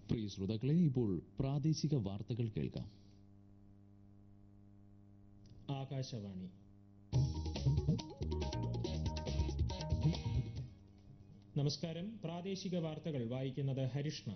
പ്രിയ ശ്രോതാക്കളെ ഇപ്പോൾ പ്രാദേശിക വാർത്തകൾ കേൾക്കാം ആകാശവാണി നമസ്കാരം പ്രാദേശിക വാർത്തകൾ വായിക്കുന്നത് ഹരിഷ്ണ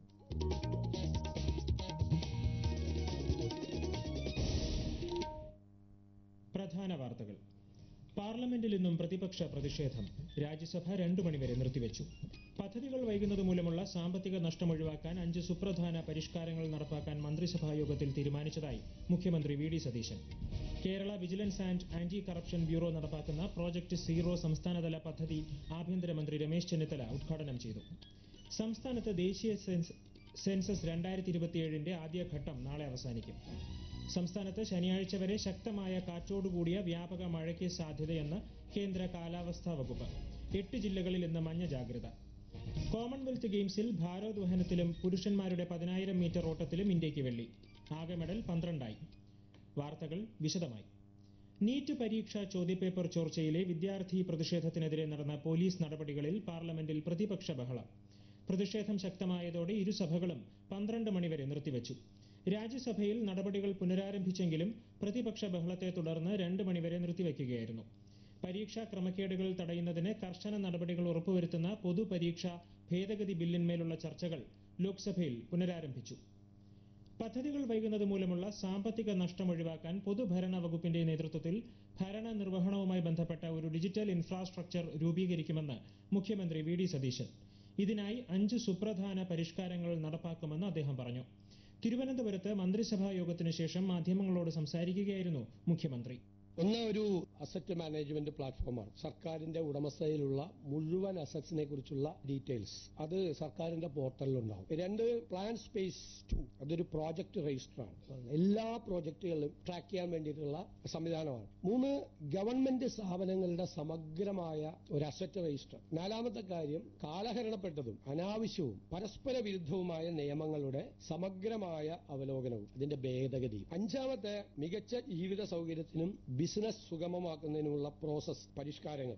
പ്രധാന വാർത്തകൾ പാർലമെന്റിൽ ഇന്നും പ്രതിപക്ഷ പ്രതിഷേധം രാജ്യസഭ രണ്ടു മണിവരെ നിർത്തിവെച്ചു പദ്ധതികൾ വൈകുന്നത് മൂലമുള്ള സാമ്പത്തിക നഷ്ടം ഒഴിവാക്കാൻ അഞ്ച് സുപ്രധാന പരിഷ്കാരങ്ങൾ നടപ്പാക്കാൻ മന്ത്രിസഭാ യോഗത്തിൽ തീരുമാനിച്ചതായി മുഖ്യമന്ത്രി V D Satheesan Kerala vigilance and anti corruption bureau നടപ്പാക്കുന്ന പ്രോജക്ട് സീറോ സംസ്ഥാനതല പദ്ധതി ആഭ്യന്തരമന്ത്രി രമേശ് ചെന്നിത്തല ഉദ്ഘാടനം ചെയ്തു സംസ്ഥാനത്ത് ദേശീയ സെൻസ് സെൻസസ് രണ്ടായിരത്തി ഇരുപത്തിയേഴിന്റെ ആദ്യഘട്ടം നാളെ അവസാനിക്കും സംസ്ഥാനത്ത് ശനിയാഴ്ച വരെ ശക്തമായ കാറ്റോടുകൂടിയ വ്യാപക മഴയ്ക്ക് സാധ്യതയെന്ന് കേന്ദ്ര കാലാവസ്ഥാ വകുപ്പ് എട്ട് ജില്ലകളിൽ ഇന്ന് മഞ്ഞ ജാഗ്രത കോമൺവെൽത്ത് ഗെയിംസിൽ ഭാരോദ്വഹനത്തിലും പുരുഷന്മാരുടെ പതിനായിരം മീറ്റർ ഓട്ടത്തിലും ഇന്ത്യയ്ക്ക് വെള്ളി ആകെ മെഡൽ പന്ത്രണ്ടായി വാർത്തകൾ വിശദമായി നീറ്റ് പരീക്ഷാ ചോദ്യപേപ്പർ ചോർച്ചയിലെ വിദ്യാർത്ഥി പ്രതിഷേധത്തിനെതിരെ നടന്ന പോലീസ് നടപടികളിൽ പാർലമെന്റിൽ പ്രതിപക്ഷ ബഹളം പ്രതിഷേധം ശക്തമായതോടെ ഇരുസഭകളും പന്ത്രണ്ട് മണിവരെ നിർത്തിവച്ചു രാജ്യസഭയിൽ നടപടികൾ പുനരാരംഭിച്ചെങ്കിലും പ്രതിപക്ഷ ബഹളത്തെ തുടർന്ന് രണ്ട് മണിവരെ നിർത്തിവെക്കുകയായിരുന്നു പരീക്ഷാ ക്രമക്കേടുകൾ തടയുന്നതിന് കർശന നടപടികൾ ഉറപ്പുവരുത്തുന്ന പൊതുപരീക്ഷാ ഭേദഗതി ബില്ലിന്മേലുള്ള ചർച്ചകൾ ലോക്സഭയിൽ പുനരാരംഭിച്ചു പദ്ധതികൾ വൈകുന്നത് മൂലമുള്ള സാമ്പത്തിക നഷ്ടം ഒഴിവാക്കാൻ പൊതുഭരണ വകുപ്പിന്റെ നേതൃത്വത്തിൽ ഭരണ നിർവഹണവുമായി ബന്ധപ്പെട്ട ഒരു ഡിജിറ്റൽ ഇൻഫ്രാസ്ട്രക്ചർ രൂപീകരിക്കുമെന്ന് മുഖ്യമന്ത്രി വി ഡി സതീശൻ ഇതിനായി അഞ്ച് സുപ്രധാന പരിഷ്കാരങ്ങൾ നടപ്പാക്കുമെന്ന് അദ്ദേഹം പറഞ്ഞു തിരുവനന്തപുരത്ത് മന്ത്രിസഭാ യോഗത്തിനു ശേഷം മാധ്യമങ്ങളോട് സംസാരിക്കുകയായിരുന്നു മുഖ്യമന്ത്രി ഒന്ന് ഒരു അസറ്റ് മാനേജ്മെന്റ് പ്ലാറ്റ്ഫോമാണ് സർക്കാരിന്റെ ഉടമസ്ഥതയിലുള്ള മുഴുവൻ അസറ്റ്സിനെ കുറിച്ചുള്ള ഡീറ്റെയിൽസ് അത് സർക്കാരിന്റെ പോർട്ടലിലുണ്ടാവും രണ്ട് പ്ലാൻ സ്പേസ് ടു അതൊരു പ്രോജക്ട് രജിസ്റ്റർ ആണ് എല്ലാ പ്രോജക്റ്റുകളും ട്രാക്ക് ചെയ്യാൻ വേണ്ടിയിട്ടുള്ള സംവിധാനമാണ് മൂന്ന് ഗവൺമെന്റ് സ്ഥാപനങ്ങളുടെ സമഗ്രമായ ഒരു അസറ്റ് രജിസ്റ്റർ നാലാമത്തെ കാര്യം കാലഹരണപ്പെട്ടതും അനാവശ്യവും പരസ്പര വിരുദ്ധവുമായ നിയമങ്ങളുടെ സമഗ്രമായ അവലോകനവും അതിന്റെ ഭേദഗതിയും അഞ്ചാമത്തെ മികച്ച ജീവിത സൗകര്യത്തിനും ബിസിനസ് സുഗമമാക്കുന്നതിനുമുള്ള പ്രോസസ് പരിഷ്കാരങ്ങൾ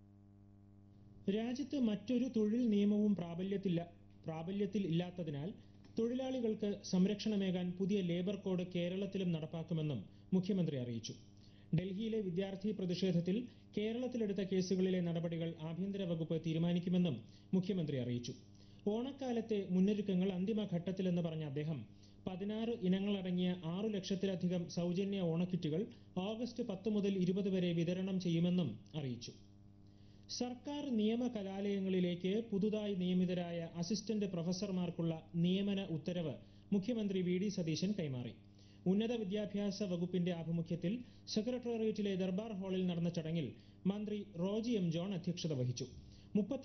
രാജ്യത്ത് മറ്റൊരു തൊഴിൽ നിയമവും പ്രാബല്യത്തില്ല പ്രാബല്യത്തിൽ ഇല്ലാത്തതിനാൽ തൊഴിലാളികൾക്ക് സംരക്ഷണമേകാൻ പുതിയ ലേബർ കോഡ് കേരളത്തിലും നടപ്പാക്കുമെന്നും മുഖ്യമന്ത്രി അറിയിച്ചു ഡൽഹിയിലെ വിദ്യാർത്ഥി പ്രതിഷേധത്തിൽ കേരളത്തിലെടുത്ത കേസുകളിലെ നടപടികൾ ആഭ്യന്തര വകുപ്പ് തീരുമാനിക്കുമെന്നും മുഖ്യമന്ത്രി അറിയിച്ചു ഓണക്കാലത്തെ മുന്നൊരുക്കങ്ങൾ അന്തിമഘട്ടത്തിലെന്ന് പറഞ്ഞ അദ്ദേഹം പതിനാറ് ഇനങ്ങളടങ്ങിയ ആറു ലക്ഷത്തിലധികം സൗജന്യ ഓണക്കിറ്റുകൾ ഓഗസ്റ്റ് പത്ത് മുതൽ ഇരുപത് വരെ വിതരണം ചെയ്യുമെന്നും അറിയിച്ചു സർക്കാർ നിയമ കലാലയങ്ങളിലേക്ക് പുതുതായി നിയമിതരായ അസിസ്റ്റന്റ് പ്രൊഫസർമാർക്കുള്ള നിയമന ഉത്തരവ് മുഖ്യമന്ത്രി വി ഡി സതീശൻ കൈമാറി ഉന്നത വിദ്യാഭ്യാസ വകുപ്പിന്റെ ആഭിമുഖ്യത്തിൽ സെക്രട്ടേറിയറ്റിലെ ദർബാർ ഹാളിൽ നടന്ന ചടങ്ങിൽ മന്ത്രി റോജി എം ജോൺ അധ്യക്ഷത വഹിച്ചു മുപ്പത്തി